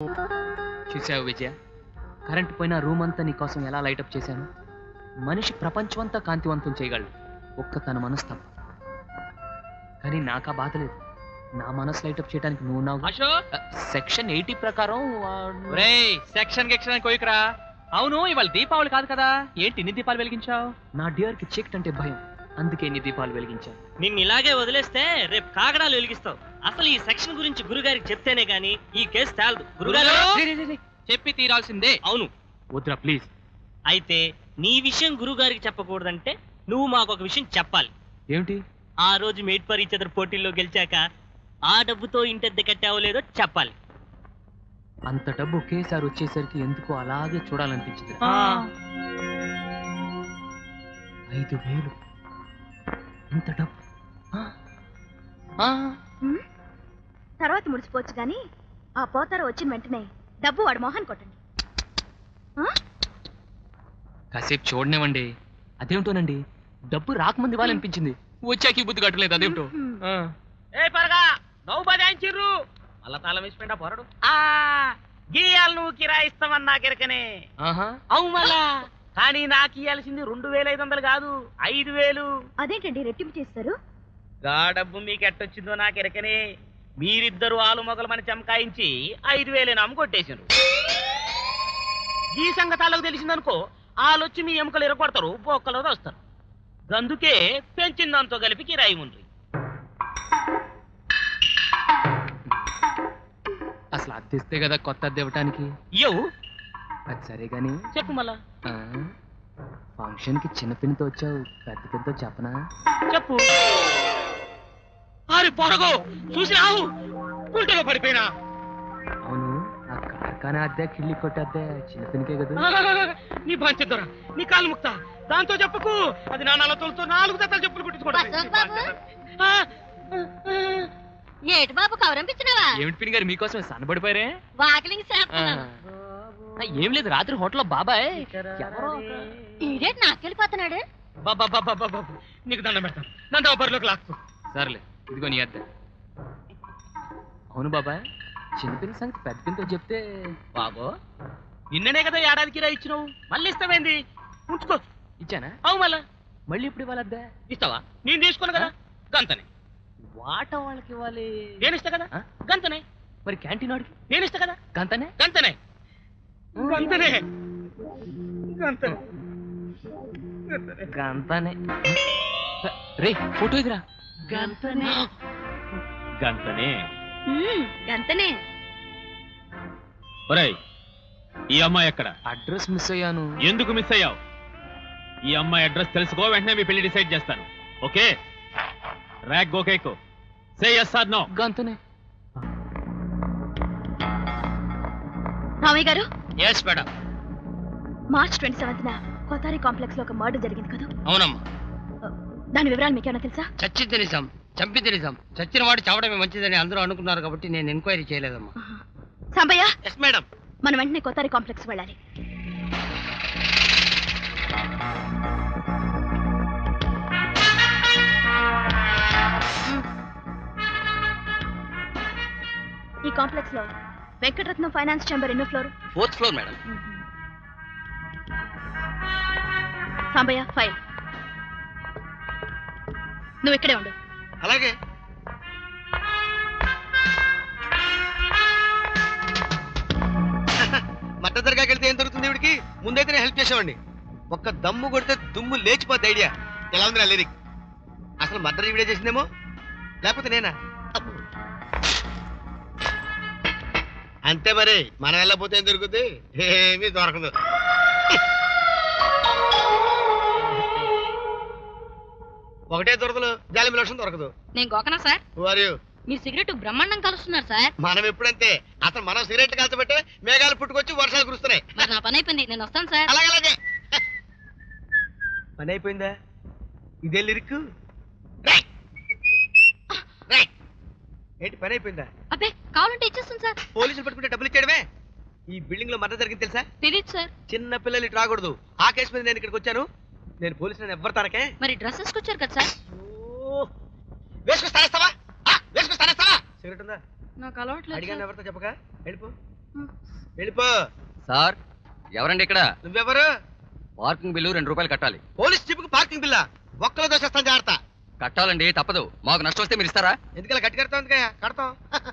చూసావు విజయ కరెంట్ పోయిన రూమ్ అంతా నీ కోసం ఎలా లైటప్ చేశాను మనిషి ప్రపంచం అంతా కాంతివంతం చేయగలడు ఒక్క తన మనసు తప్ప కానీ నాకా బాధ లేదు నా మనసు లైటప్ చేయడానికి నువ్వు నా అశోక్ సెక్షన్ ఎయిటీ ప్రకారం వాడు- రేయ్ సెక్షన్ గిక్షన్ కోయికరా అవును ఇవాళ దీపావళి కాదు కదా ఏంటి ఇన్ని దీపాలు వెలిగించావు నా డియర్ కి చీకటి అంటే భయం అందుకే నీ దీపాలు వెలిగించాను నిన్ను ఇలాగే వదిలేస్తే రేపు కాగడాలు వెలిగిస్తావు అసలు ఈ సెక్షన్ గురించి గురుగారికి చెప్తేనే గాని ఈ కేసు తేలదు గురుగారు రే, రే, రే, రే. చెప్పి తీరాల్సిందే అవును వద్దురా ప్లీజ్ అయితే నీ విషయం గురుగారికి చెప్పకూడదంటే నువ్వు మాకు ఒక విషయం చెప్పాలి ఏమిటి ఆ రోజు మేడ్ ఫర్ ఈచ్ అదర్ పోటీల్లో గెలిచాక ఆ డబ్బుతో ఇంటద్దె కట్టావో లేదో చెప్పాలి అంత డబ్బు ఒకేసారి వచ్చేసరికి ఎందుకో అలాగే చూడాలనిపించింది ఐదు వేలు ఇంత డబ్బు ఆ? ఆ? తర్వాత ముడిచిపోవచ్చు కానీ ఆ పోతార వచ్చిన వెంటనే డబ్బు వాడు మోహన్ కొట్టండి కాసేపు చూడనివ్వండి అదేమిటోనండి డబ్బు రాకముందు ఇవ్వాలనిపించింది వచ్చాక ఈ బుద్ధి కట్టలేదు అదేమిటో మ్మ్. ఆ. ఏ పరగా నవ్వు బజాయించిర్రు మళ్ళా తాళం వేసిపోయిందా పోరడు ఆ గీయాలు నువ్వు కిరాయిస్తావన్నా కిరకనే ఆహా అవు మళ్ళా కానీ నాకు ఇయ్యాల్సింది రెండు వేల ఐదు వందలు కాదు ఐదు వేలు అదేంటండి రెట్టింపు చేస్తారు గా డబ్బు మీకు ఎట్టొచ్చిందో నాకు ఎరకనే మీరిద్దరు ఆలు మొగలు మన చమకాయించి ఐదు వేలు అమ్ముకొట్టేసిండ్రు ఈ సంగతాలకు తెలిసిందనుకో ఆలొచ్చి మీ ఎముకలు ఎరగొడతారు బొక్కలో వస్తారు అందుకే పెంచిన దాంతో కలిపి కిరాయి ఉంది అసలు అద్దెస్తే కదా కొత్త అద్దె ఇవ్వటానికి ఇయ్యవు అది సరే గాని చెప్పు మళ్ళా ఫంక్షన్ కి చిన్న పిన్నితో వచ్చావు పెద్ద పిన్నితో చెప్పనా చెప్పు అరే పొరగో చూసి రావు గుంటలో పడిపోయినా అవును ఆ కార్ఖానా అద్దె కిళ్ళి కొట్టే అద్దె చిన్న పిన్నికే కదా నీ బాంచెద్దరా నీ కాలు ముక్త దాంతో చెప్పకు అది నా నలతోలతో నాలుగు దత్తలు చెప్పులు అశోక్ బాబు. కుట్టించుకోవడం ఏటి బాబు కవరంపించినావా ఏమిటి పిన్ని గారు మీకోసం సన్నబడిపోయారే వాకిలింగ్ ఆ. ఆ, ఏం లేదు రాత్రి హోటల్లో బాబాయ్ ఎవరో ఒక- ఈడేటి నాకెళ్ళిపోతున్నాడు బాబా బాబా బాబా నీకు దండం పెడతాను నన్ను బరిలోకి లాక్కు సర్లే ఇదిగో నీ అద్దె అవును బాబాయ్ చిన్న పిల్ల సంగతి పెద్ద పిల్లతో చెప్తే బాబో నిన్ననే కదా ఏడాది కిరా ఇచ్చినావు మళ్ళీ ఇస్తావేంది ఉంచుకో ఇచ్చానా అవు మళ్ళా మళ్ళీ ఇప్పుడు ఇవ్వాలి అద్దె ఇస్తావా నేను తీసుకున్నా కదా గంతనే వాట వాళ్ళకి ఇవ్వాలి నేను ఇస్తా కదా ఆ? గంతనే మరి క్యాంటీన్ వాడికి నేను ఇస్తా కదా గంతనే గంతనే గంతనే గంతనే గంతనే రే ఫోటో ఇదిరా గంతనే గంతనే గంతనే ఒరేయ్ ఈ అమ్మాయి ఎక్కడ అడ్రస్ మిస్ అయ్యాను ఎందుకు మిస్ అయ్యావు ఈ అమ్మాయి అడ్రస్ తెలుసుకో వెంటనే మీ పెళ్లి డిసైడ్ చేస్తాను ఓకే ర్యాక్ గోకేకు సే ఎస్ ఆర్ నో గంతనే Ramayya garu yes madam March twenty seventh Kothari complex లో ఒక మర్డర్ జరిగింది కదా అవునమ్మా దాని వివరాలు మీకేమైనా తెలుసా చచ్చింది నిజం చంపితే నిజం చచ్చిన వాడు చావడమే మంచిదని అందరూ అనుకున్నారు కాబట్టి నేను ఎంక్వైరీ చేయలేదమ్మా సాంబయ్య ఎస్ మేడం మనం వెంటనే కోతారి కాంప్లెక్స్ వెళ్ళాలి ఈ కాంప్లెక్స్ లో వెంకటరత్నం ఫైనాన్స్ ఛాంబర్ ఎన్నో floor fourth floor madam Sambayya file నువ్వు ఇక్కడే ఉండు అలాగే మట్ట దర్గాకి వెళ్తే ఏం దొరుకుతుంది ఇవిడికి ముందైతే నేను హెల్ప్ చేసేవాడిని ఒక్క దమ్ము కొడితే దుమ్ము లేచిపోద్ది ఐడియా ఎలా ఉంది నా లిరిక్ అసలు మర్డర్ ఈవిడే చేసిందేమో లేకపోతే నేనా అబ్బో. అంతే మరి మనం వెళ్ళకపోతే ఏం దొరుకుతుంది ఏమీ దొరకదు ఒకటే దొరకదు జాలి లోషన్ దొరకదు నేను గోకనా సార్ వారు మీ సిగరెట్ బ్రహ్మాండం కలుస్తున్నారు సార్ మనం ఎప్పుడంతే అసలు మనం సిగరెట్ కాల్చబట్టే మేఘాలు పుట్టుకొచ్చి వర్షాలు కురుస్తున్నాయి మరి నా పని అయిపోయింది నేను వస్తాను సార్ అలాగే అలాగే పని అయిపోయిందా ఇదే లిరిక్ రేయ్! రేయ్! ఏంటి పని అయిపోయిందా అబ్బే కావాలంటే ఇచ్చేస్తాను సార్ పోలీసులు పట్టుకుంటే డబ్బులు ఇచ్చేయడమే ఈ బిల్డింగ్ లో మర్డర్ జరిగింది తెలుసా తెలియదు సార్ చిన్న పిల్లలు ఇటు రాకూడదు ఆ కేసు మీద నేను ఇక్కడికి వచ్చాను నేను పోలీసులను ఎవ్వరు తనకే మరి డ్రెస్ వేసుకొచ్చారు కదా సార్ వేసుకొస్తానేస్తావా వేసుకొస్తానేస్తావా సిగరెట్ ఉందా నాకు అలవాట్లేదు అడిగాను సార్. ఎవరితో చెప్పగా వెళ్ళిపో వెళ్ళిపో సార్ ఎవరండి ఇక్కడ నువ్వెవరు పార్కింగ్ బిల్లు రెండు రూపాయలు కట్టాలి పోలీస్ జీపుకి పార్కింగ్ బిల్లా ఒక్కలో దోషేస్తాను జాగ్రత్త కట్టాలండి తప్పదు మాకు నష్టం వస్తే మీరు ఇస్తారా ఎందుకలా గట్టి కడతాం ఎందుకయ్యా కడతాం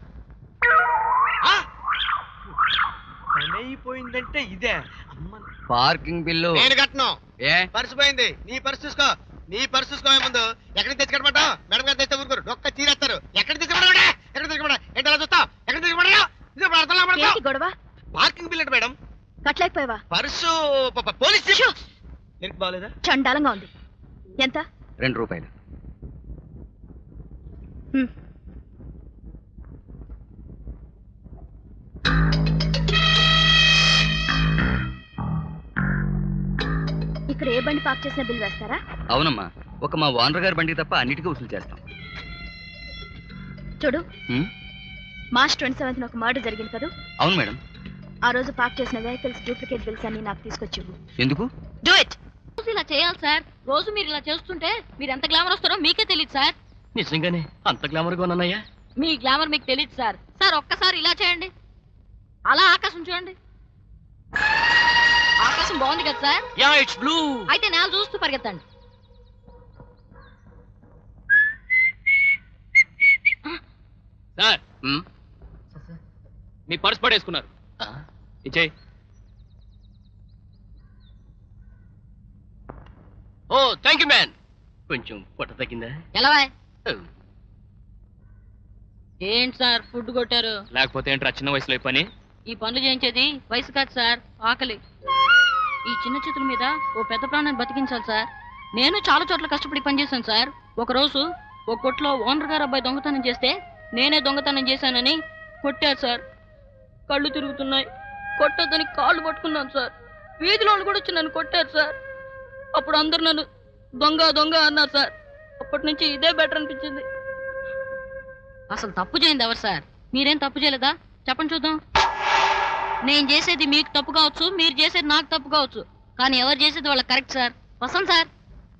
ఆ! పని అయిపోయిందంటే ఇదే అమ్మ పార్కింగ్ బిల్లు నేను కట్టను ఏ పర్సు పోయింది నీ పర్సు చూసుకో నీ పర్సు చూసుకోవే ముందు ఎక్కడికి తెచ్చి కట్టమంటావు మేడం గారు తెస్తే ఊరుకోరు ఒక్క తీరేస్తారు ఎక్కడికి తెచ్చుకోవడం ఎక్కడ తెచ్చుకోవడం ఏంటి అలా చూస్తావు ఎక్కడ తెచ్చుకోవడం ఏంటి గొడవ పార్కింగ్ బిల్ అంటే మేడం కట్టలేకపోయావా పర్సు ప- ప- పోలీస్ జీపు ఎందుకు బాగలేదా చండాలంగా ఉంది ఎంత రెండు రూపాయలు హ్మ్. ఇక్కడ ఏ బండి పార్క్ చేసిన బిల్ వేస్తారా అవునమ్మా ఒక మా ఓనర్ గారి బండికి తప్ప అన్నిటికీ వసూలు చేస్తాం చూడు హ్మ్? మార్చ్ ట్వంటీ సెవెంత్ ఒక మర్డర్ జరిగింది కదా అవును మేడం ఆ రోజు పార్క్ చేసిన వెహికల్స్ డూప్లికేట్ బిల్స్ అన్ని నాకు తీసుకొచ్చి ఎందుకు డూ ఇట్ రోజు ఇలా చేయాలి సార్ రోజు మీరు ఇలా చేస్తుంటే మీరు ఎంత గ్లామర్ వస్తారో మీకే తెలియదు సార్ నిజంగానే అంత గ్లామర్గా ఉన్నానయ్యా మీ గ్లామర్ మీకు తెలియదు సార్ సార్ ఒక్కసారి ఇలా చేయండి అలా ఆకాశం చూడండి ఆకాశం బాగుంది కదా సార్ యా ఇట్స్ బ్లూ అయితే నేల చూస్తూ పరిగెత్తండి సార్ హ్మ్? మీ పర్స్ పడేసుకున్నారు ఇచ్చేయి ఓ థ్యాంక్ యూ మ్యాన్ కొంచెం పొట్ట తగ్గిందా ఎలా ఏంటి సార్ ఫుడ్ కొట్టారు లేకపోతే ఏంట్రా చిన్న వయసులో ఈ పని ఈ పనులు చేయించేది వయసు కాదు సార్ ఆకలి ఈ చిన్న చేతుల మీద ఓ పెద్ద ప్రాణాన్ని బతికించాలి సార్ నేను చాలా చోట్ల కష్టపడి పనిచేశాను సార్ ఒకరోజు ఓ కొట్లో ఓనర్ గారు అబ్బాయి దొంగతనం చేస్తే నేనే దొంగతనం చేశానని కొట్టారు సార్ కళ్ళు తిరుగుతున్నాయి కొట్టొద్దని కాళ్ళు పట్టుకున్నాను సార్ వీధిలో వాళ్ళు కూడా వచ్చి నన్ను కొట్టారు సార్ అప్పుడు అందరు నన్ను దొంగ దొంగ అన్నారు సార్ అప్పటి నుంచి ఇదే బెటర్ అనిపించింది అసలు తప్పు చేయండి ఎవరు సార్ మీరేం తప్పు చేయలేదా చెప్పండి చూద్దాం నేను చేసేది మీకు తప్పు కావచ్చు మీరు చేసేది నాకు తప్పు కావచ్చు కానీ ఎవరు చేసేది వాళ్ళకి కరెక్ట్ సార్ వస్తాం సార్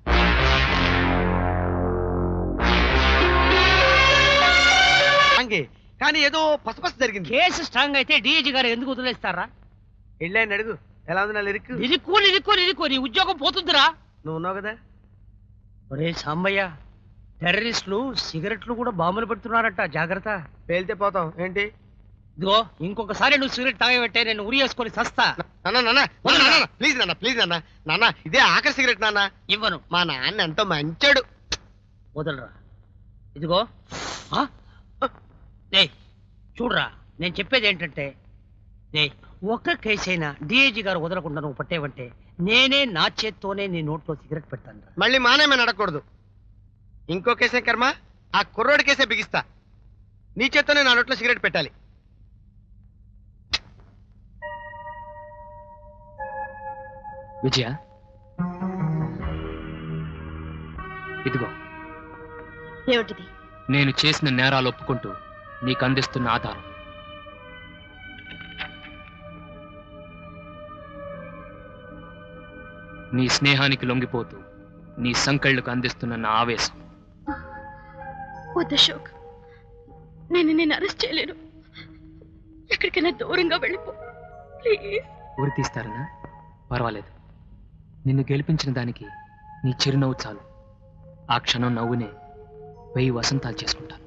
అంగే కానీ ఏదో పసపస జరిగింది కేసు స్ట్రాంగ్ అయితే డిఐజీ గారు ఎందుకు వదిలేస్తారా వెళ్ళాయని అడుగు ఎలా ఉంది నా లిరిక్ నిరుక్కో నిరుక్కో నిరుక్కో నీ ఉద్యోగం పోతుందిరా నువ్వు ఉన్నావు కదా ఒరే సాంబయ్య టెర్రరిస్టులు సిగరెట్లు కూడా బాంబులు పెడుతున్నారట జాగ్రత్త పేలితే పోతాం ఏంటి ఇదిగో ఇంకొకసారి నువ్వు సిగరెట్ తాగబెట్టే నేను ఉరి వేసుకొని సస్తా నాన్న నాన్న వద్దు నాన్న ప్లీజ్ నాన్న ప్లీజ్ నాన్న నాన్న ఇదే ఆఖరి సిగరెట్ నాన్న ఇవ్వను మా నాన్న ఎంతో మంచోడు వదలరా ఇదిగో ఆ? ఏయ్ చూడరా నేను చెప్పేది ఏంటంటే ఏయ్ ఒక్క కేసైనా డిఐజీ గారు వదలకుండా నువ్వు పట్టేవంటే నేనే నా చేత్తోనే నీ నోట్లో సిగరెట్ పెడతాను మళ్ళీ మానేమని అడగకూడదు ఇంకో కేసే కర్మ ఆ కుర్రోడి కేసే బిగిస్తా నీ చేత్తోనే నా నోట్లో సిగరెట్ పెట్టాలి విజయ ఇదిగో ఏమిటిది నేను చేసిన నేరాలు ఒప్పుకుంటూ నీకు అందిస్తున్న ఆధారం నీ స్నేహానికి లొంగిపోతూ నీ సంకళ్ళకు అందిస్తున్న నా ఆవేశం వద్దు అశోక్ నేను నేను అరెస్ట్ చేయలేను ఎక్కడికైనా దూరంగా వెళ్ళిపో ప్లీజ్ ఉరి తీస్తారనా పర్వాలేదు నిన్ను గెలిపించిన దానికి నీ చిరునవ్వు చాలు ఆ క్షణం నవ్వునే వెయ్యి వసంతాలు చేసుకుంటాను